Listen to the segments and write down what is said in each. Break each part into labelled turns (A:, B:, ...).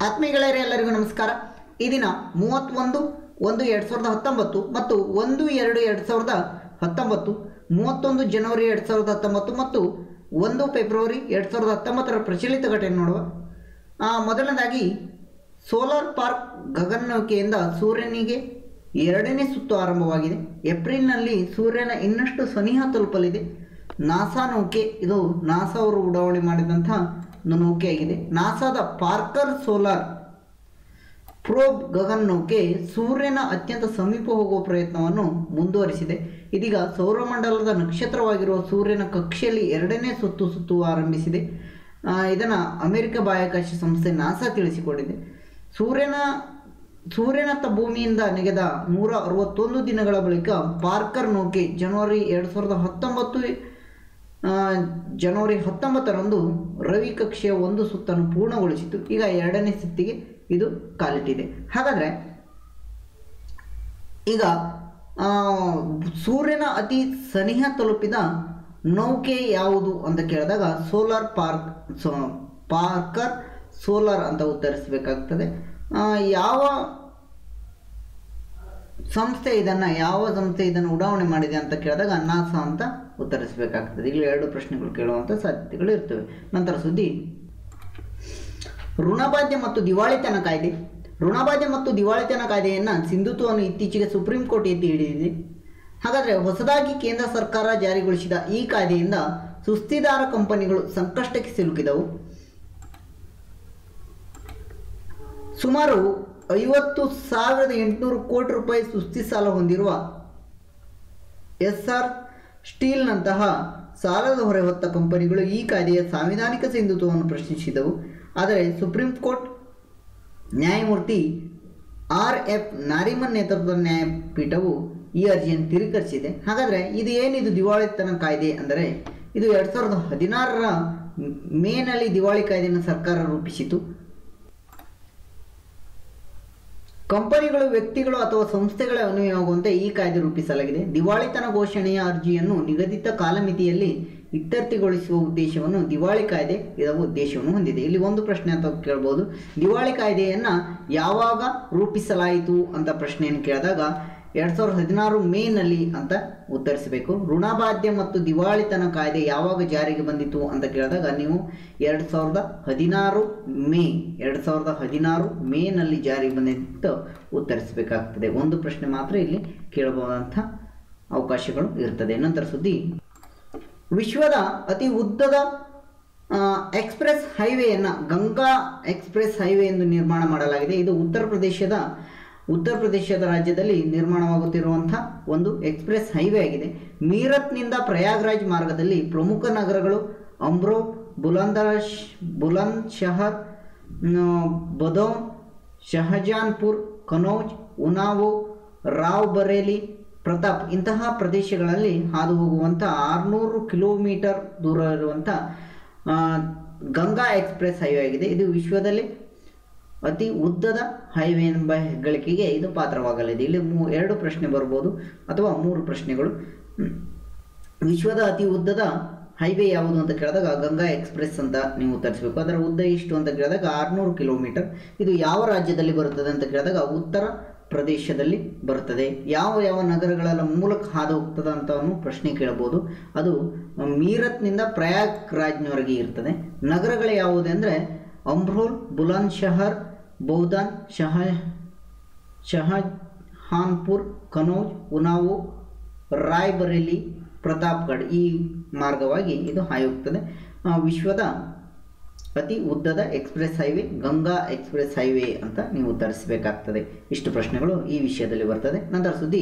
A: ಆತ್ಮೀಯಗಳೇ ಎಲ್ಲರಿಗೂ ನಮಸ್ಕಾರ ಈ ದಿನ ಮೂವತ್ತೊಂದು ಒಂದು ಎರಡು ಸಾವಿರದ ಹತ್ತೊಂಬತ್ತು ಮತ್ತು ಒಂದು ಎರಡು ಎರಡು ಸಾವಿರದ ಹತ್ತೊಂಬತ್ತು ಮೂವತ್ತೊಂದು ಜನವರಿ ಎರಡು ಸಾವಿರದ ಹತ್ತೊಂಬತ್ತು ಮತ್ತು ಒಂದು ಫೆಬ್ರವರಿ ಎರಡು ಸಾವಿರದ ಹತ್ತೊಂಬತ್ತರ ಪ್ರಚಲಿತ ಘಟನೆ ನೋಡುವ ಆ, ಮೊದಲನೇದಾಗಿ ಸೋಲಾರ್ ಪಾರ್ಕ್ ಗಗನನೌಕೆಯಿಂದ ಸೂರ್ಯನಿಗೆ ಎರಡನೇ ಸುತ್ತು ಆರಂಭವಾಗಿದೆ ಏಪ್ರಿಲ್ನಲ್ಲಿ ಸೂರ್ಯನ ಇನ್ನಷ್ಟು ಸನಿಹ ತಲುಪಲಿದೆ ನಾಸಾ ನೌಕೆ ಇದು ನಾಸಾ ಅವರು ಉಡಾವಣೆ ಮಾಡಿದಂಥ ಒಂದು ನೌಕೆಯಾಗಿದೆ ನಾಸಾದ ಪಾರ್ಕರ್ ಸೋಲಾರ್ ಪ್ರೋಬ್ ಗಗನನೌಕೆ ಸೂರ್ಯನ ಅತ್ಯಂತ ಸಮೀಪ ಹೋಗುವ ಪ್ರಯತ್ನವನ್ನು ಮುಂದುವರಿಸಿದೆ ಇದೀಗ ಸೌರಮಂಡಲದ ನಕ್ಷತ್ರವಾಗಿರುವ ಸೂರ್ಯನ ಕಕ್ಷೆಯಲ್ಲಿ ಎರಡನೇ ಸುತ್ತು ಸುತ್ತು ಆರಂಭಿಸಿದೆ ಇದನ್ನು ಅಮೆರಿಕ ಬಾಹ್ಯಾಕಾಶ ಸಂಸ್ಥೆ ನಾಸಾ ತಿಳಿಸಿಕೊಂಡಿದೆ ಸೂರ್ಯನ ಸೂರ್ಯನತ್ತ ಭೂಮಿಯಿಂದ ನೆಗೆದ ನೂರ ಅರವತ್ತೊಂದು ದಿನಗಳ ಬಳಿಕ ಪಾರ್ಕರ್ ನೌಕೆ ಜನವರಿ ಎರಡು ಸಾವಿರದ ಹತ್ತೊಂಬತ್ತು ಆ, ಜನವರಿ ಹತ್ತೊಂಬತ್ತರಂದು ರವಿ ಕಕ್ಷೆಯ ಒಂದು ಸುತ್ತನ್ನು ಪೂರ್ಣಗೊಳಿಸಿತು ಈಗ ಎರಡನೇ ಸುತ್ತಿಗೆ ಇದು ಕಾಲಿಟ್ಟಿದೆ ಹಾಗಾದರೆ ಈಗ ಆ, ಸೂರ್ಯನ ಅತಿ ಸನಿಹ ತಲುಪಿದ ನೌಕೆ ಯಾವುದು ಅಂತ ಕೇಳಿದಾಗ solar park so Parker solar ಅಂತ ಉತ್ತರಿಸಬೇಕಾಗ್ತದೆ ಆ, ಯಾವ ಸಂಸ್ಥೆ ಇದನ್ನು ಯಾವ ಸಂಸ್ಥೆ ಇದನ್ನು ಉಡಾವಣೆ ಮಾಡಿದೆ ಅಂತ ಕೇಳಿದಾಗ ನಾಸಾ ಅಂತ ಉತ್ತರಿಸಬೇಕಾಗ್ತದೆ ಇಲ್ಲಿ ಎರಡು ಪ್ರಶ್ನೆಗಳು ಕೇಳುವಂಥ ಸಾಧ್ಯತೆಗಳು ಇರ್ತವೆ ನಂತರ ಸುದ್ದಿ ಋಣಬಾಧ್ಯ ಮತ್ತು ದಿವಾಳಿತನ ಕಾಯ್ದೆ ಋಣಬಾಧ್ಯ ಮತ್ತು ದಿವಾಳಿತನ ಕಾಯ್ದೆಯನ್ನು ಸಿಂಧುತ್ವವನ್ನು ಇತ್ತೀಚೆಗೆ ಸುಪ್ರೀಂ ಕೋರ್ಟ್ ಎತ್ತಿ ಹಿಡಿದಿದೆ ಹಾಗಾದರೆ ಹೊಸದಾಗಿ ಕೇಂದ್ರ ಸರ್ಕಾರ ಜಾರಿಗೊಳಿಸಿದ ಈ ಕಾಯ್ದೆಯಿಂದ ಸುಸ್ತಿದಾರ ಕಂಪನಿಗಳು ಸಂಕಷ್ಟಕ್ಕೆ ಸಿಲುಕಿದವು ಸುಮಾರು ಐವತ್ತು ಸಾವಿರದ ಎಂಟುನೂರು ಕೋಟಿ ರೂಪಾಯಿ ಸುಸ್ತಿ ಸಾಲ ಹೊಂದಿರುವ ಎಸ್ ಆರ್ ಸ್ಟೀಲ್ನಂತಹ ಸಾಲದ ಹೊರೆ ಹೊತ್ತ ಕಂಪನಿಗಳು ಈ ಕಾಯ್ದೆಯ ಸಾಂವಿಧಾನಿಕ ಸಿಂಧುತ್ವವನ್ನು ಪ್ರಶ್ನಿಸಿದವು ಆದರೆ ಸುಪ್ರೀಂ ಕೋರ್ಟ್ ನ್ಯಾಯಮೂರ್ತಿ ಆರ್ ಎಫ್ ನಾರಿಮನ್ ನೇತೃತ್ವದ ನ್ಯಾಯಪೀಠವು ಈ ಅರ್ಜಿಯನ್ನು ತಿರಸ್ಕರಿಸಿದೆ ಹಾಗಾದರೆ ಇದು ಏನಿದು ದಿವಾಳಿತನ ಕಾಯ್ದೆ ಅಂದರೆ ಇದು ಎರಡು ಸಾವಿರದ ಹದಿನಾರರ ಮೇನಲ್ಲಿ ದಿವಾಳಿ ಕಾಯ್ದೆಯನ್ನು ಸರ್ಕಾರ ರೂಪಿಸಿತು ಕಂಪನಿಗಳು ವ್ಯಕ್ತಿಗಳು ಅಥವಾ ಸಂಸ್ಥೆಗಳ ಅನ್ವಯವಾಗುವಂತೆ ಈ ಕಾಯ್ದೆ ರೂಪಿಸಲಾಗಿದೆ ದಿವಾಳಿತನ ಘೋಷಣೆಯ ಅರ್ಜಿಯನ್ನು ನಿಗದಿತ ಕಾಲಮಿತಿಯಲ್ಲಿ ಇತ್ಯರ್ಥಗೊಳಿಸುವ ಉದ್ದೇಶವನ್ನು ದಿವಾಳಿ ಕಾಯ್ದೆ ಇದರ ಉದ್ದೇಶವನ್ನು ಹೊಂದಿದೆ ಇಲ್ಲಿ ಒಂದು ಪ್ರಶ್ನೆ ಅಂತ ಕೇಳ್ಬೋದು ದಿವಾಳಿ ಕಾಯ್ದೆಯನ್ನು ಯಾವಾಗ ರೂಪಿಸಲಾಯಿತು ಅಂತ ಪ್ರಶ್ನೆಯನ್ನು ಕೇಳಿದಾಗ ಎರಡು ಸಾವಿರದ ಹದಿನಾರು ಮೇನಲ್ಲಿ ಅಂತ ಉತ್ತರಿಸಬೇಕು ಋಣಬಾಧ್ಯ ಮತ್ತು ದಿವಾಳಿತನ ಕಾಯ್ದೆ ಯಾವಾಗ ಜಾರಿಗೆ ಬಂದಿತು ಅಂತ ಕೇಳಿದಾಗ ನೀವು ಎರಡು ಸಾವಿರದ ಹದಿನಾರು ಮೇ ಎರಡು ಸಾವಿರದ ಹದಿನಾರು ಮೇನಲ್ಲಿ ಜಾರಿಗೆ ಬಂದಿತ್ತು ಉತ್ತರಿಸಬೇಕಾಗ್ತದೆ ಒಂದು ಪ್ರಶ್ನೆ ಮಾತ್ರ ಇಲ್ಲಿ ಕೇಳಬಹುದಂಥ ಅವಕಾಶಗಳು ಇರ್ತದೆ ನಂತರ ಸುದ್ದಿ ವಿಶ್ವದ ಅತಿ ಉದ್ದದ ಆ, ಎಕ್ಸ್ಪ್ರೆಸ್ ಹೈವೇಯನ್ನು ಗಂಗಾ ಎಕ್ಸ್ಪ್ರೆಸ್ ಹೈವೇ ಎಂದು ನಿರ್ಮಾಣ ಮಾಡಲಾಗಿದೆ ಇದು ಉತ್ತರ ಪ್ರದೇಶದ ಉತ್ತರ ಪ್ರದೇಶದ ರಾಜ್ಯದಲ್ಲಿ ನಿರ್ಮಾಣವಾಗುತ್ತಿರುವಂಥ ಒಂದು ಎಕ್ಸ್ಪ್ರೆಸ್ ಹೈವೇ ಆಗಿದೆ ಮೀರತ್ನಿಂದ ಪ್ರಯಾಗ್ರಾಜ್ ಮಾರ್ಗದಲ್ಲಿ ಪ್ರಮುಖ ನಗರಗಳು ಅಮ್ರೋ ಬುಲಂದರ್ ಬುಲಂದ್ ಶಹರ್ ಬದೌನ್ ಶಹಜಾನ್ಪುರ್ ಕನೌಜ್ ಉನಾವೋ ರಾವ್ ಬರೇಲಿ ಪ್ರತಾಪ್ ಇಂತಹ ಪ್ರದೇಶಗಳಲ್ಲಿ ಹಾದು ಹೋಗುವಂಥ ಆರುನೂರು ಕಿಲೋಮೀಟರ್ ದೂರ ಇರುವಂಥ ಆ, ಗಂಗಾ ಎಕ್ಸ್ಪ್ರೆಸ್ ಹೈವೇ ಆಗಿದೆ ಇದು ವಿಶ್ವದಲ್ಲಿ ಅತಿ ಉದ್ದದ ಹೈವೇ ಎಂಬ ಹೆಗ್ಗಳಿಕೆಗೆ ಇದು ಪಾತ್ರವಾಗಲಿದೆ ಇಲ್ಲಿ ಮೂ ಎರಡು ಪ್ರಶ್ನೆ ಬರ್ಬೋದು ಅಥವಾ ಮೂರು ಪ್ರಶ್ನೆಗಳು ಹ್ಮ್. ವಿಶ್ವದ ಅತಿ ಉದ್ದದ ಹೈವೇ ಯಾವುದು ಅಂತ ಕೇಳಿದಾಗ ಗಂಗಾ ಎಕ್ಸ್ಪ್ರೆಸ್ ಅಂತ ನೀವು ಉತ್ತರಿಸಬೇಕು ಅದರ ಉದ್ದ ಎಷ್ಟು ಅಂತ ಕೇಳಿದಾಗ ಆರುನೂರು ಕಿಲೋಮೀಟರ್ ಇದು ಯಾವ ರಾಜ್ಯದಲ್ಲಿ ಬರುತ್ತದೆ ಅಂತ ಕೇಳಿದಾಗ ಉತ್ತರ ಪ್ರದೇಶದಲ್ಲಿ ಬರುತ್ತದೆ ಯಾವ ಯಾವ ನಗರಗಳ ಮೂಲಕ ಹಾದು ಹೋಗ್ತದೆ ಅಂತ ಅನ್ನೋ ಪ್ರಶ್ನೆ ಕೇಳಬಹುದು ಅದು ಮೀರತ್ನಿಂದ ಪ್ರಯಾಗ್ರಾಜ್ನವರೆಗೆ ಇರ್ತದೆ ನಗರಗಳು ಯಾವುವು ಅಂದರೆ ಅಮ್ರೋಲ್ ಬುಲಂದ್ ಶಹರ್ ಬೌದಾನ್ ಶಹ ಶಹಜಹಾನ್ಪುರ್ ಕನೌಜ್ ಉನಾವೋ ರಾಯ್ಬರೇಲಿ ಪ್ರತಾಪ್ಗಢ್ ಈ ಮಾರ್ಗವಾಗಿ ಇದು ಹಾಯೋಗ್ತದೆ ಆ, ವಿಶ್ವದ ಅತಿ ಉದ್ದದ express highway Ganga express highway ಅಂತ ನೀವು ಉತ್ತರಿಸಬೇಕಾಗ್ತದೆ ಇಷ್ಟು ಪ್ರಶ್ನೆಗಳು ಈ ವಿಷಯದಲ್ಲಿ ಬರ್ತದೆ ನಂತರ ಸುದ್ದಿ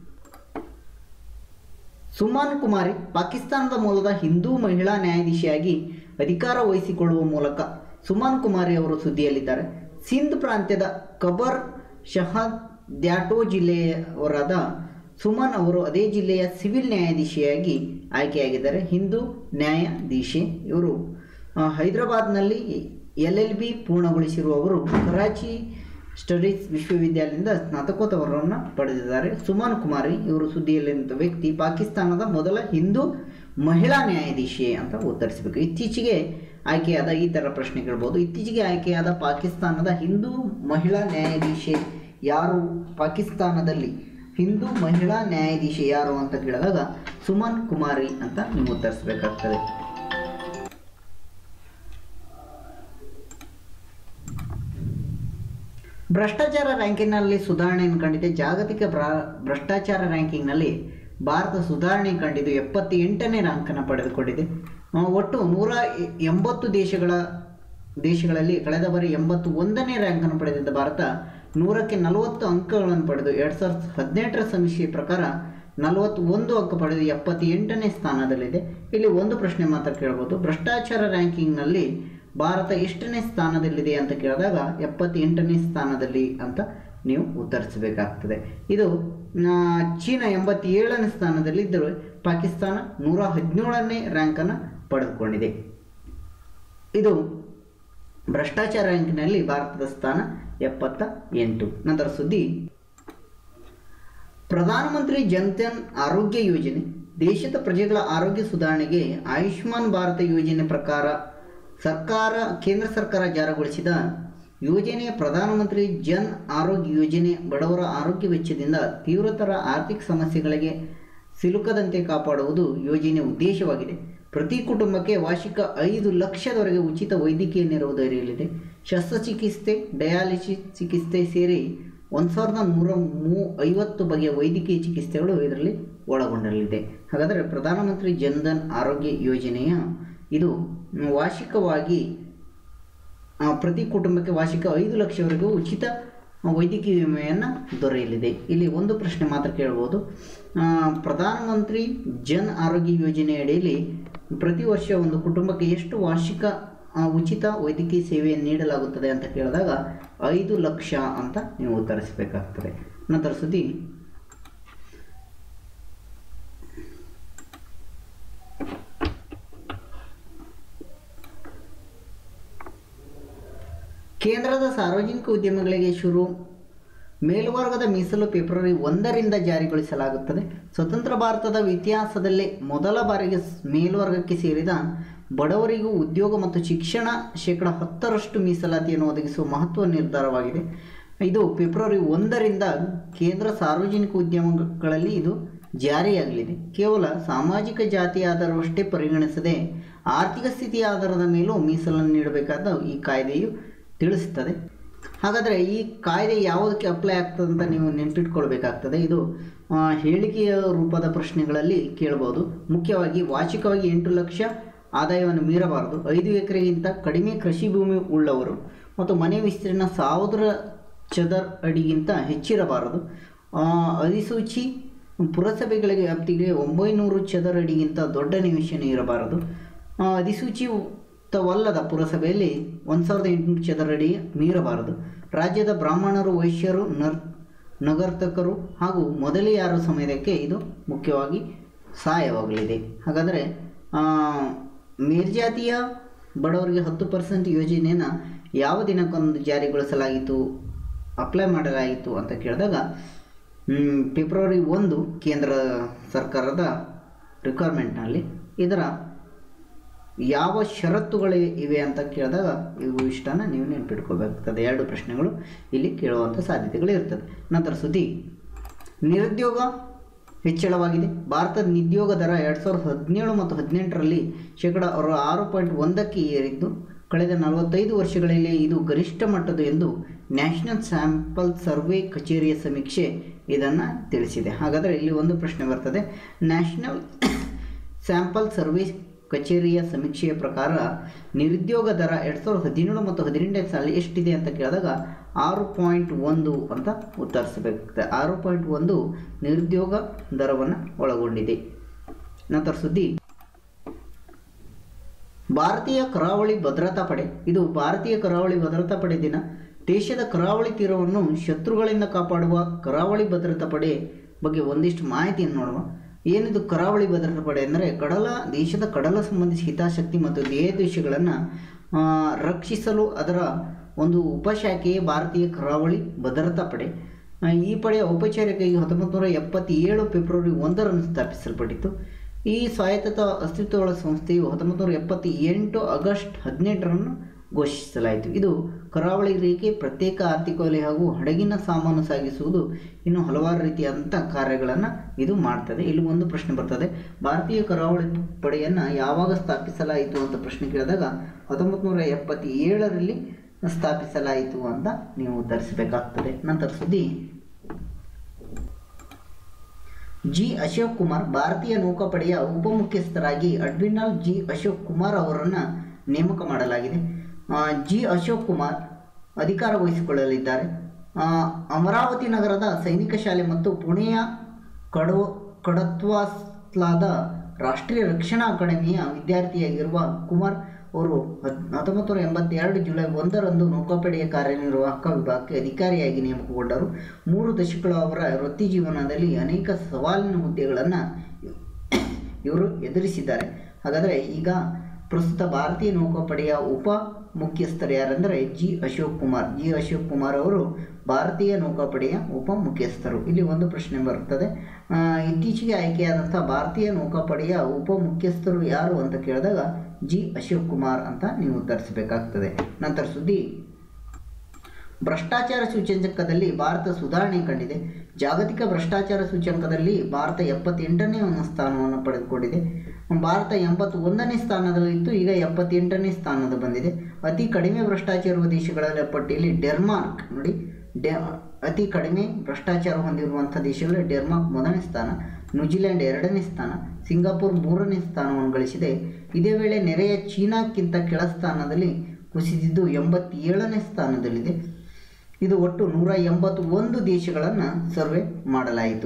A: ಸುಮಾನ್ ಕುಮಾರಿ ಪಾಕಿಸ್ತಾನದ ಮೂಲದ ಹಿಂದೂ ಮಹಿಳಾ ನ್ಯಾಯಾಧೀಶಿಯಾಗಿ ಅಧಿಕಾರ ವಹಿಸಿಕೊಳ್ಳುವ ಮೂಲಕ ಸುಮಾನ್ ಕುಮಾರಿ ಅವರು ಸುದ್ದಿಯಲ್ಲಿದ್ದಾರೆ ಸಿಂಧ್ ಪ್ರಾಂತ್ಯದ ಕಬರ್ ಶಹದ್ ದ್ಯಾಟೋ ಜಿಲ್ಲೆಯವರಾದ ಸುಮನ್ ಅವರು ಅದೇ ಜಿಲ್ಲೆಯ ಸಿವಿಲ್ ನ್ಯಾಯಾಧೀಶಿಯಾಗಿ ಆಯ್ಕೆಯಾಗಿದ್ದಾರೆ ಹಿಂದೂ ನ್ಯಾಯಾಧೀಶೆ ಇವರು ಆ, ಹೈದರಾಬಾದ್ನಲ್ಲಿ ಎಲ್ ಎಲ್ ಬಿ ಪೂರ್ಣಗೊಳಿಸಿರುವವರು ಕರಾಚಿ ಸ್ಟಡೀಸ್ ವಿಶ್ವವಿದ್ಯಾಲಯದಿಂದ ಸ್ನಾತಕೋತ್ತರವನ್ನು ಪಡೆದಿದ್ದಾರೆ ಸುಮನ್ ಕುಮಾರಿ ಇವರು ಸುದ್ದಿಯಲ್ಲಿರುವಂಥ ವ್ಯಕ್ತಿ ಪಾಕಿಸ್ತಾನದ ಮೊದಲ ಹಿಂದೂ ಮಹಿಳಾ ನ್ಯಾಯಾಧೀಶೆ ಅಂತ ಉತ್ತರಿಸಬೇಕು ಇತ್ತೀಚೆಗೆ ಆಯ್ಕೆಯಾದ ಈ ಥರ ಪ್ರಶ್ನೆ ಕೇಳ್ಬೋದು ಇತ್ತೀಚೆಗೆ ಆಯ್ಕೆಯಾದ ಪಾಕಿಸ್ತಾನದ ಹಿಂದೂ ಮಹಿಳಾ ನ್ಯಾಯಾಧೀಶೆ ಯಾರು ಪಾಕಿಸ್ತಾನದಲ್ಲಿ ಹಿಂದೂ ಮಹಿಳಾ ನ್ಯಾಯಾಧೀಶೆ ಯಾರು ಅಂತ ಕೇಳಿದಾಗ ಸುಮನ್ ಕುಮಾರಿ ಅಂತ ನೀವು ಉತ್ತರಿಸಬೇಕಾಗ್ತದೆ ಭ್ರಷ್ಟಾಚಾರ ರ್ಯಾಂಕಿಂಗ್ನಲ್ಲಿ ಸುಧಾರಣೆಯನ್ನು ಕಂಡಿದೆ ಜಾಗತಿಕ ಭ್ರ ಭ್ರಷ್ಟಾಚಾರ ರ್ಯಾಂಕಿಂಗ್ನಲ್ಲಿ ಭಾರತ ಸುಧಾರಣೆ ಕಂಡಿದ್ದು ಎಪ್ಪತ್ತೆಂಟನೇ ರ್ಯಾಂಕನ್ನು ಪಡೆದುಕೊಂಡಿದೆ ಆ, ಒಟ್ಟು ನೂರ ಎ- ಎಂಬತ್ತು ದೇಶಗಳ ದೇಶಗಳಲ್ಲಿ ಕಳೆದ ಬಾರಿ ಎಂಬತ್ತು ಒಂದನೇ ರ್ಯಾಂಕನ್ನು ಪಡೆದಿದ್ದ ಭಾರತ ನೂರಕ್ಕೆ ನಲವತ್ತು ಅಂಕಗಳನ್ನು ಪಡೆದು ಎರಡು ಸಾವಿರದ ಹದಿನೆಂಟರ ಸಮೀಕ್ಷೆ ಪ್ರಕಾರ ನಲವತ್ತೊಂದು ಅಂಕ ಪಡೆದು ಎಪ್ಪತ್ತೆಂಟನೇ ಸ್ಥಾನದಲ್ಲಿದೆ ಇಲ್ಲಿ ಒಂದು ಪ್ರಶ್ನೆ ಮಾತ್ರ ಕೇಳ್ಬೋದು ಭ್ರಷ್ಟಾಚಾರ ರ್ಯಾಂಕಿಂಗ್ನಲ್ಲಿ ಭಾರತ ಎಷ್ಟನೇ ಸ್ಥಾನದಲ್ಲಿದೆ ಅಂತ ಕೇಳಿದಾಗ ಎಪ್ಪತ್ತೆಂಟನೇ ಸ್ಥಾನದಲ್ಲಿ ಅಂತ ನೀವು ಉತ್ತರಿಸಬೇಕಾಗ್ತದೆ ಇದು ಆ, ಚೀನಾ ಎಂಬತ್ತೇಳನೇ ಸ್ಥಾನದಲ್ಲಿದ್ದರೂ ಪಾಕಿಸ್ತಾನ ನೂರ ಹದಿನೇಳನೇ ರ್ಯಾಂಕನ್ನು ಪಡೆದುಕೊಂಡಿದೆ ಇದು ಭ್ರಷ್ಟಾಚಾರ ರ್ಯಾಂಕಿನಲ್ಲಿ ಭಾರತದ ಸ್ಥಾನ ಎಪ್ಪತ್ತ ಎಂಟು ನಂತರ ಸುದ್ದಿ ಪ್ರಧಾನಮಂತ್ರಿ ಜನ್ಧನ್ ಆರೋಗ್ಯ ಯೋಜನೆ ದೇಶದ ಪ್ರಜೆಗಳ ಆರೋಗ್ಯ ಸುಧಾರಣೆಗೆ ಆಯುಷ್ಮಾನ್ ಭಾರತ ಯೋಜನೆ ಪ್ರಕಾರ ಸರ್ಕಾರ ಕೇಂದ್ರ ಸರ್ಕಾರ ಜಾರಿಗೊಳಿಸಿದ ಯೋಜನೆಯ ಪ್ರಧಾನಮಂತ್ರಿ ಜನ್ ಆರೋಗ್ಯ ಯೋಜನೆ ಬಡವರ ಆರೋಗ್ಯ ವೆಚ್ಚದಿಂದ ತೀವ್ರತರ ಆರ್ಥಿಕ ಸಮಸ್ಯೆಗಳಿಗೆ ಸಿಲುಕದಂತೆ ಕಾಪಾಡುವುದು ಯೋಜನೆಯ ಉದ್ದೇಶವಾಗಿದೆ ಪ್ರತಿ ಕುಟುಂಬಕ್ಕೆ ವಾರ್ಷಿಕ ಐದು ಲಕ್ಷದವರೆಗೆ ಉಚಿತ ವೈದ್ಯಕೀಯ ನೆರವು ದೊರೆಯಲಿದೆ ಶಸ್ತ್ರಚಿಕಿತ್ಸೆ ಡಯಾಲಿಸಿಸ್ ಚಿಕಿತ್ಸೆ ಸೇರಿ ಒಂದು ಸಾವಿರದ ನೂರ ಮೂ ಐವತ್ತು ಬಗೆಯ ವೈದ್ಯಕೀಯ ಚಿಕಿತ್ಸೆಗಳು ಇದರಲ್ಲಿ ಒಳಗೊಂಡಲಿದೆ ಹಾಗಾದರೆ ಪ್ರಧಾನಮಂತ್ರಿ ಜನ್ಧನ್ ಆರೋಗ್ಯ ಯೋಜನೆಯ ಇದು ವಾರ್ಷಿಕವಾಗಿ ಆ, ಪ್ರತಿ ಕುಟುಂಬಕ್ಕೆ ವಾರ್ಷಿಕ ಐದು ಲಕ್ಷವರೆಗೂ ಉಚಿತ ವೈದ್ಯಕೀಯ ವಿಮೆಯನ್ನು ದೊರೆಯಲಿದೆ ಇಲ್ಲಿ ಒಂದು ಪ್ರಶ್ನೆ ಮಾತ್ರ ಕೇಳ್ಬೋದು ಆ, ಪ್ರಧಾನಮಂತ್ರಿ ಜನ್ ಆರೋಗ್ಯ ಯೋಜನೆ ಅಡಿಯಲ್ಲಿ ಪ್ರತಿ ವರ್ಷ ಒಂದು ಕುಟುಂಬಕ್ಕೆ ಎಷ್ಟು ವಾರ್ಷಿಕ ಆ, ಉಚಿತ ವೈದ್ಯಕೀಯ ಸೇವೆಯನ್ನು ನೀಡಲಾಗುತ್ತದೆ ಅಂತ ಕೇಳಿದಾಗ ಐದು ಲಕ್ಷ ಅಂತ ನೀವು ಉತ್ತರಿಸಬೇಕಾಗ್ತದೆ ನಂತರ ಸುದ್ದಿ ಕೇಂದ್ರದ ಸಾರ್ವಜನಿಕ ಉದ್ಯಮಗಳಿಗೆ ಶುರು ಮೇಲ್ವರ್ಗದ ಮೀಸಲು ಫೆಬ್ರವರಿ ಒಂದರಿಂದ ಜಾರಿಗೊಳಿಸಲಾಗುತ್ತದೆ ಸ್ವತಂತ್ರ ಭಾರತದ ಇತಿಹಾಸದಲ್ಲೇ ಮೊದಲ ಬಾರಿಗೆ ಸ್- ಮೇಲ್ವರ್ಗಕ್ಕೆ ಸೇರಿದ ಬಡವರಿಗೂ ಉದ್ಯೋಗ ಮತ್ತು ಶಿಕ್ಷಣ ಶೇಕಡ ಹತ್ತರಷ್ಟು ಮೀಸಲಾತಿಯನ್ನು ಒದಗಿಸುವ ಮಹತ್ವ ನಿರ್ಧಾರವಾಗಿದೆ ಇದು ಫೆಬ್ರವರಿ ಒಂದರಿಂದ ಕೇಂದ್ರ ಸಾರ್ವಜನಿಕ ಉದ್ಯಮಗಳಲ್ಲಿ ಇದು ಜಾರಿಯಾಗಲಿದೆ ಕೇವಲ ಸಾಮಾಜಿಕ ಜಾತಿಯ ಆಧಾರವಷ್ಟೇ ಪರಿಗಣಿಸದೆ ಆರ್ಥಿಕ ಸ್ಥಿತಿಯ ಆಧಾರದ ಮೇಲೂ ಮೀಸಲನ್ನು ನೀಡಬೇಕಾದ ಈ ಕಾಯ್ದೆಯು ತಿಳಿಸುತ್ತದೆ ಹಾಗಾದರೆ ಈ ಕಾಯ್ದೆ ಯಾವುದಕ್ಕೆ ಅಪ್ಲೈ ಆಗ್ತದೆ ಅಂತ ನೀವು ನೆನಪಿಟ್ಕೊಳ್ಬೇಕಾಗ್ತದೆ ಇದು ಆ, ಹೇಳಿಕೆಯ ರೂಪದ ಪ್ರಶ್ನೆಗಳಲ್ಲಿ ಕೇಳ್ಬೋದು ಮುಖ್ಯವಾಗಿ ವಾರ್ಷಿಕವಾಗಿ ಎಂಟು ಲಕ್ಷ ಆದಾಯವನ್ನು ಮೀರಬಾರದು ಐದು ಎಕರೆಗಿಂತ ಕಡಿಮೆ ಕೃಷಿ ಭೂಮಿ ಉಳ್ಳವರು ಮತ್ತು ಮನೆ ವಿಸ್ತೀರ್ಣ ಸಾವಿರ ಚದರ್ ಅಡಿಗಿಂತ ಹೆಚ್ಚಿರಬಾರದು ಆ, ಅಧಿಸೂಚಿ ಪುರಸಭೆಗಳಿಗೆ ವ್ಯಾಪ್ತಿಗೆ ಒಂಬೈನೂರು ಚದರ ಅಡಿಗಿಂತ ದೊಡ್ಡ ನಿವೇಶನ ಇರಬಾರದು ಆ, ಅಧಿಸೂಚಿತವಲ್ಲದ ಪುರಸಭೆಯಲ್ಲಿ ಒಂದು ಸಾವಿರದ ಎಂಟುನೂರು ಚದರ ಅಡಿ ಮೀರಬಾರದು ರಾಜ್ಯದ ಬ್ರಾಹ್ಮಣರು ವೈಶ್ಯರು ನರ್ ನಗರ್ತಕರು ಹಾಗೂ ಮೊದಲಿಯಾರು ಸಮಯಕ್ಕೆ ಇದು ಮುಖ್ಯವಾಗಿ ಸಹಾಯವಾಗಲಿದೆ ಹಾಗಾದರೆ ಆ, ಮೇಲ್ಜಾತಿಯ ಬಡವರಿಗೆ ಹತ್ತು ಪರ್ಸೆಂಟ್ ಯೋಜನೆಯನ್ನು ಯಾವ ದಿನಕ್ಕೊಂದು ಜಾರಿಗೊಳಿಸಲಾಗಿತ್ತು ಅಪ್ಲೈ ಮಾಡಲಾಗಿತ್ತು ಅಂತ ಕೇಳಿದಾಗ ಮ್, ಫೆಬ್ರವರಿ ಒಂದು ಕೇಂದ್ರ ಸರ್ಕಾರದ ರಿಕ್ವೈರ್ಮೆಂಟ್ನಲ್ಲಿ ಇದರ ಯಾವ ಷರತ್ತುಗಳು ಇವೆ ಅಂತ ಕೇಳಿದಾಗ ಇವು ಇಷ್ಟನ್ನು ನೀವು ನೆನಪಿಟ್ಕೋಬೇಕಾಗ್ತದೆ ಎರಡು ಪ್ರಶ್ನೆಗಳು ಇಲ್ಲಿ ಕೇಳುವಂಥ ಸಾಧ್ಯತೆಗಳು ಇರ್ತದೆ ನಂತರ ಸುದ್ದಿ ನಿರುದ್ಯೋಗ ಹೆಚ್ಚಳವಾಗಿದೆ ಭಾರತದ ನಿರುದ್ಯೋಗ ದರ ಎರಡು ಸಾವಿರದ ಹದಿನೇಳು ಮತ್ತು ಹದಿನೆಂಟರಲ್ಲಿ ಶೇಕಡ ಅರ- ಆರು ಪಾಯಿಂಟ್ ಒಂದಕ್ಕೆ ಏರಿದ್ದು ಕಳೆದ ನಲವತ್ತೈದು ವರ್ಷಗಳಲ್ಲಿ ಇದು ಗರಿಷ್ಠ ಮಟ್ಟದ ಎಂದು ನ್ಯಾಷನಲ್ ಸ್ಯಾಂಪಲ್ ಸರ್ವೆ ಕಚೇರಿಯ ಸಮೀಕ್ಷೆ ಇದನ್ನು ತಿಳಿಸಿದೆ ಹಾಗಾದರೆ ಇಲ್ಲಿ ಒಂದು ಪ್ರಶ್ನೆ ಬರ್ತದೆ ನ್ಯಾಷನಲ್ ಸ್ಯಾಂಪಲ್ ಸರ್ವೆ ಕಚೇರಿಯ ಸಮೀಕ್ಷೆಯ ಪ್ರಕಾರ ನಿರುದ್ಯೋಗ ದರ ಎರಡು ಸಾವಿರದ ಹದಿನೇಳು ಮತ್ತು ಹದಿನೆಂಟನೇ ಸಾಲ ಎಷ್ಟಿದೆ ಅಂತ ಕೇಳಿದಾಗ ಆರು ಪಾಯಿಂಟ್ ಒಂದು ಅಂತ ಉತ್ತರಿಸಬೇಕಾಗ್ತದೆ ಆರು ಪಾಯಿಂಟ್ ಒಂದು ನಿರುದ್ಯೋಗ ದರವನ್ನು ಒಳಗೊಂಡಿದೆ ನಂತರ ಸುದ್ದಿ ಭಾರತೀಯ ಕರಾವಳಿ ಭದ್ರತಾ ಪಡೆ ಇದು ಭಾರತೀಯ ಕರಾವಳಿ ಭದ್ರತಾ ಪಡೆ ದಿನ ದೇಶದ ಕರಾವಳಿ ತೀರವನ್ನು ಶತ್ರುಗಳಿಂದ ಕಾಪಾಡುವ ಕರಾವಳಿ ಭದ್ರತಾ ಪಡೆ ಬಗ್ಗೆ ಒಂದಿಷ್ಟು ಮಾಹಿತಿಯನ್ನು ನೋಡುವ ಏನಿದು ಕರಾವಳಿ ಭದ್ರತಾ ಪಡೆ ಅಂದರೆ ಕಡಲ ದೇಶದ ಕಡಲ ಸಂಬಂಧಿಸಿ ಹಿತಾಸಕ್ತಿ ಮತ್ತು ಧ್ಯೇಯೋದ್ದೇಶಗಳನ್ನು ರಕ್ಷಿಸಲು ಅದರ ಒಂದು ಉಪಶಾಖೆಯೇ ಭಾರತೀಯ ಕರಾವಳಿ ಭದ್ರತಾ ಪಡೆ ಆ, ಈ ಪಡೆಯ ಔಪಚಾರಿಕವಾಗಿ ಹತ್ತೊಂಬತ್ತು ನೂರ ಎಪ್ಪತ್ತೇಳು ಫೆಬ್ರವರಿ ಒಂದರಂದು ಸ್ಥಾಪಿಸಲ್ಪಟ್ಟಿತು ಈ ಸ್ವಾಯತ್ತತಾ ಅಸ್ತಿತ್ವಗಳ ಸಂಸ್ಥೆಯು ಹತ್ತೊಂಬತ್ತು ನೂರ ಎಪ್ಪತ್ತ ಎಂಟು ಆಗಸ್ಟ್ ಹದಿನೆಂಟರನ್ನು ಘೋಷಿಸಲಾಯಿತು ಇದು ಕರಾವಳಿ ರೇಖೆ ಪ್ರತ್ಯೇಕ ಆರ್ಥಿಕ ವಲಯ ಹಾಗೂ ಹಡಗಿನ ಸಾಮಾನು ಸಾಗಿಸುವುದು ಇನ್ನು ಹಲವಾರು ರೀತಿಯಾದಂಥ ಕಾರ್ಯಗಳನ್ನು ಇದು ಮಾಡ್ತದೆ ಇಲ್ಲಿ ಒಂದು ಪ್ರಶ್ನೆ ಬರ್ತದೆ ಭಾರತೀಯ ಕರಾವಳಿ ಪಡೆಯನ್ನು ಯಾವಾಗ ಸ್ಥಾಪಿಸಲಾಯಿತು ಅಂತ ಪ್ರಶ್ನೆ ಕೇಳಿದಾಗ ಹತ್ತೊಂಬತ್ತು ನೂರ ಎಪ್ಪತ್ತೇಳರಲ್ಲಿ ಸ್ಥಾಪಿಸಲಾಯಿತು ಅಂತ ನೀವು ಉತ್ತರಿಸಬೇಕಾಗ್ತದೆ ನಂತರ ಸುದ್ದಿ ಜಿ ಅಶೋಕ್ ಕುಮಾರ್ ಭಾರತೀಯ ನೌಕಾಪಡೆಯ ಉಪಮುಖ್ಯಸ್ಥರಾಗಿ ಅಡ್ಮಿರಲ್ ಜಿ ಅಶೋಕ್ ಕುಮಾರ್ ಅವರನ್ನು ನೇಮಕ ಮಾಡಲಾಗಿದೆ ಆ, ಜಿ ಅಶೋಕ್ ಕುಮಾರ್ ಅಧಿಕಾರ ವಹಿಸಿಕೊಳ್ಳಲಿದ್ದಾರೆ ಆ, ಅಮರಾವತಿ ನಗರದ ಸೈನಿಕ ಶಾಲೆ ಮತ್ತು ಪುಣೆಯ ಕಡವ ಕಡತ್ವಾಸ್ಲಾದ ರಾಷ್ಟ್ರೀಯ ರಕ್ಷಣಾ ಅಕಾಡೆಮಿಯ ವಿದ್ಯಾರ್ಥಿಯಾಗಿರುವ ಕುಮಾರ್ ಅವರು ಹತ್ ಹತ್ತೊಂಬತ್ತು ನೂರ ಎಂಬತ್ತೆರಡು ಜುಲೈ ಒಂದರಂದು ನೌಕಾಪಡೆಯ ಕಾರ್ಯನಿರ್ವಾಹಕ ವಿಭಾಗಕ್ಕೆ ಅಧಿಕಾರಿಯಾಗಿ ನೇಮಕಗೊಂಡರು ಮೂರು ದಶಕಗಳ ಅವರ ವೃತ್ತಿ ಜೀವನದಲ್ಲಿ ಅನೇಕ ಸವಾಲಿನ ಹುದ್ದೆಗಳನ್ನು ಇವರು ಎದುರಿಸಿದ್ದಾರೆ ಹಾಗಾದರೆ ಈಗ ಪ್ರಸ್ತುತ ಭಾರತೀಯ ನೌಕಾಪಡೆಯ ಉಪ ಮುಖ್ಯಸ್ಥರು ಯಾರಂದರೆ ಜಿ ಅಶೋಕ್ ಕುಮಾರ್ ಜಿ ಅಶೋಕ್ ಕುಮಾರ್ ಅವರು ಭಾರತೀಯ ನೌಕಾಪಡೆಯ ಉಪ ಮುಖ್ಯಸ್ಥರು ಇಲ್ಲಿ ಒಂದು ಪ್ರಶ್ನೆ ಬರುತ್ತದೆ ಆ, ಇತ್ತೀಚೆಗೆ ಆಯ್ಕೆಯಾದಂಥ ಭಾರತೀಯ ನೌಕಾಪಡೆಯ ಉಪ ಮುಖ್ಯಸ್ಥರು ಯಾರು ಅಂತ ಕೇಳಿದಾಗ ಜಿ ಅಶೋಕ್ ಕುಮಾರ್ ಅಂತ ನೀವು ಉತ್ತರಿಸಬೇಕಾಗ್ತದೆ ನಂತರ ಸುದ್ದಿ ಭ್ರಷ್ಟಾಚಾರ ಸೂಚ್ಯಂಕದಲ್ಲಿ ಭಾರತ ಸುಧಾರಣೆ ಕಂಡಿದೆ ಜಾಗತಿಕ ಭ್ರಷ್ಟಾಚಾರ ಸೂಚ್ಯಂಕದಲ್ಲಿ ಭಾರತ ಎಪ್ಪತ್ತೆಂಟನೇ ಒಂದು ಸ್ಥಾನವನ್ನು ಪಡೆದುಕೊಂಡಿದೆ ಭಾರತ ಎಂಬತ್ತೊಂದನೇ ಸ್ಥಾನದಲ್ಲಿತ್ತು ಈಗ ಎಪ್ಪತ್ತೆಂಟನೇ ಸ್ಥಾನದ ಬಂದಿದೆ ಅತಿ ಕಡಿಮೆ ಭ್ರಷ್ಟಾಚಾರ ಇರುವ ದೇಶಗಳ ಪಟ್ಟಿಯಲ್ಲಿ ಡೆನ್ಮಾರ್ಕ್ ನೋಡಿ ಡೆ ಅತಿ ಕಡಿಮೆ ಭ್ರಷ್ಟಾಚಾರ ಹೊಂದಿರುವಂಥ ದೇಶಗಳಲ್ಲಿ ಡೆನ್ಮಾರ್ಕ್ ಮೊದಲನೇ ಸ್ಥಾನ ನ್ಯೂಜಿಲೆಂಡ್ ಎರಡನೇ ಸ್ಥಾನ ಸಿಂಗಾಪುರ್ ಮೂರನೇ ಸ್ಥಾನವನ್ನು ಗಳಿಸಿದೆ ಇದೇ ವೇಳೆ ನೆರೆಯ ಚೀನಾಕ್ಕಿಂತ ಕೆಳ ಸ್ಥಾನದಲ್ಲಿ ಕುಸಿದಿದ್ದು ಎಂಬತ್ತೇಳನೇ ಸ್ಥಾನದಲ್ಲಿದೆ ಇದು ಒಟ್ಟು ನೂರ ಎಂಬತ್ತೊಂದು ದೇಶಗಳನ್ನು ಸರ್ವೆ ಮಾಡಲಾಯಿತು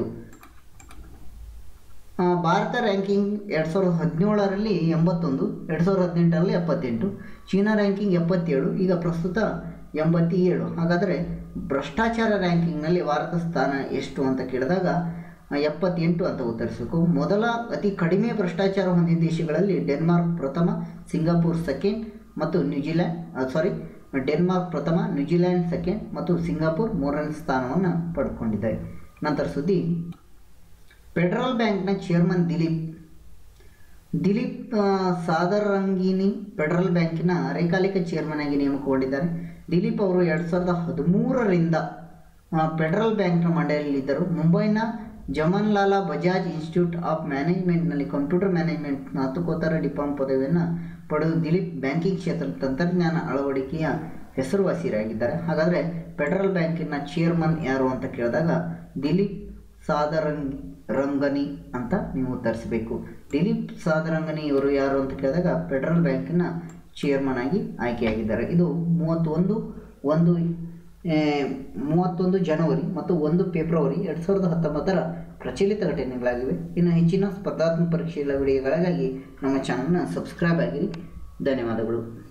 A: ಆ, ಭಾರತ ರ್ಯಾಂಕಿಂಗ್ ಎರಡು ಸಾವಿರದ ಹದಿನೇಳರಲ್ಲಿ ಎಂಬತ್ತೊಂದು ಎರಡು ಸಾವಿರದ ಹದಿನೆಂಟರಲ್ಲಿ ಎಪ್ಪತ್ತೆಂಟು ಚೀನಾ ರ್ಯಾಂಕಿಂಗ್ ಎಪ್ಪತ್ತೇಳು ಈಗ ಪ್ರಸ್ತುತ ಎಂಬತ್ತೇಳು ಹಾಗಾದರೆ ಭ್ರಷ್ಟಾಚಾರ ರ್ಯಾಂಕಿಂಗ್ನಲ್ಲಿ ಭಾರತ ಸ್ಥಾನ ಎಷ್ಟು ಅಂತ ಕೇಳಿದಾಗ ಆ, ಎಪ್ಪತ್ತೆಂಟು ಅಂತ ಉತ್ತರಿಸಬೇಕು ಮೊದಲ ಅತಿ ಕಡಿಮೆ ಭ್ರಷ್ಟಾಚಾರ ಹೊಂದಿದ ದೇಶಗಳಲ್ಲಿ ಡೆನ್ಮಾರ್ಕ್ ಪ್ರಥಮ ಸಿಂಗಾಪುರ್ ಸೆಕೆಂಡ್ ಮತ್ತು ನ್ಯೂಜಿಲ್ಯಾಂಡ್ ಸಾರಿ ಡೆನ್ಮಾರ್ಕ್ ಪ್ರಥಮ ನ್ಯೂಜಿಲ್ಯಾಂಡ್ ಸೆಕೆಂಡ್ ಮತ್ತು ಸಿಂಗಾಪುರ್ ಮೂರನೇ ಸ್ಥಾನವನ್ನು ಪಡೆದುಕೊಂಡಿದ್ದಾರೆ ನಂತರ ಸುದ್ದಿ ಫೆಡರಲ್ ಬ್ಯಾಂಕ್ನ ಚೇರ್ಮನ್ ದಿಲೀಪ್ ದಿಲೀಪ್ ಆ, ಸಾದರಂಗಿನಿ ಫೆಡರಲ್ ಬ್ಯಾಂಕಿನ ಅರೆಕಾಲಿಕ ಚೇರ್ಮನ್ ಆಗಿ ನೇಮಕಗೊಂಡಿದ್ದಾರೆ ದಿಲೀಪ್ ಅವರು ಎರಡು ಸಾವಿರದ ಹದಿಮೂರರಿಂದ ಆ, ಫೆಡರಲ್ ಬ್ಯಾಂಕ್ನ ಮಂಡಳಿಯಲ್ಲಿದ್ದರು ಮುಂಬೈನ ಜಮನ್ಲಾಲಾ ಬಜಾಜ್ ಇನ್ಸ್ಟಿಟ್ಯೂಟ್ ಆಫ್ ಮ್ಯಾನೇಜ್ಮೆಂಟ್ನಲ್ಲಿ ಕಂಪ್ಯೂಟರ್ ಮ್ಯಾನೇಜ್ಮೆಂಟ್ ಸ್ನಾತಕೋತ್ತರ ಡಿಪ್ಲೊಮಾ ಪದವಿಯನ್ನು ಪಡೆದು ದಿಲೀಪ್ ಬ್ಯಾಂಕಿಂಗ್ ಕ್ಷೇತ್ರದ ತಂತ್ರಜ್ಞಾನ ಅಳವಡಿಕೆಯ ಹೆಸರುವಾಸಿಯಾಗಿದ್ದಾರೆ ಹಾಗಾದರೆ ಫೆಡರಲ್ ಬ್ಯಾಂಕಿನ ಚೇರ್ಮನ್ ಯಾರು ಅಂತ ಕೇಳಿದಾಗ ದಿಲೀಪ್ ಸಾದರಂಗ್ ರಂಗನಿ ಅಂತ ನೀವು ಉತ್ತರಿಸಬೇಕು ದಿಲೀಪ್ ಸಾದರಂಗನಿ ಇವರು ಯಾರು ಅಂತ ಕೇಳಿದಾಗ ಫೆಡರಲ್ ಬ್ಯಾಂಕಿನ ಚೇರ್ಮನ್ ಆಗಿ ಆಯ್ಕೆಯಾಗಿದ್ದಾರೆ ಇದು ಮೂವತ್ತೊಂದು ಒಂದು ಆ, ಮೂವತ್ತೊಂದು ಜನವರಿ ಮತ್ತು ಒಂದು ಫೆಬ್ರವರಿ ಎರಡು ಸಾವಿರದ ಹತ್ತೊಂಬತ್ತರ ಪ್ರಚಲಿತ ಘಟನೆಗಳಾಗಿವೆ ಇನ್ನು ಹೆಚ್ಚಿನ ಸ್ಪರ್ಧಾತ್ಮಕ ಪರೀಕ್ಷೆಗಳ ವಿಡಿಯೋಗಳಿಗಾಗಿ ನಮ್ಮ ಚಾನಲ್ನ ಸಬ್ಸ್ಕ್ರೈಬ್ ಆಗಿರಿ ಧನ್ಯವಾದಗಳು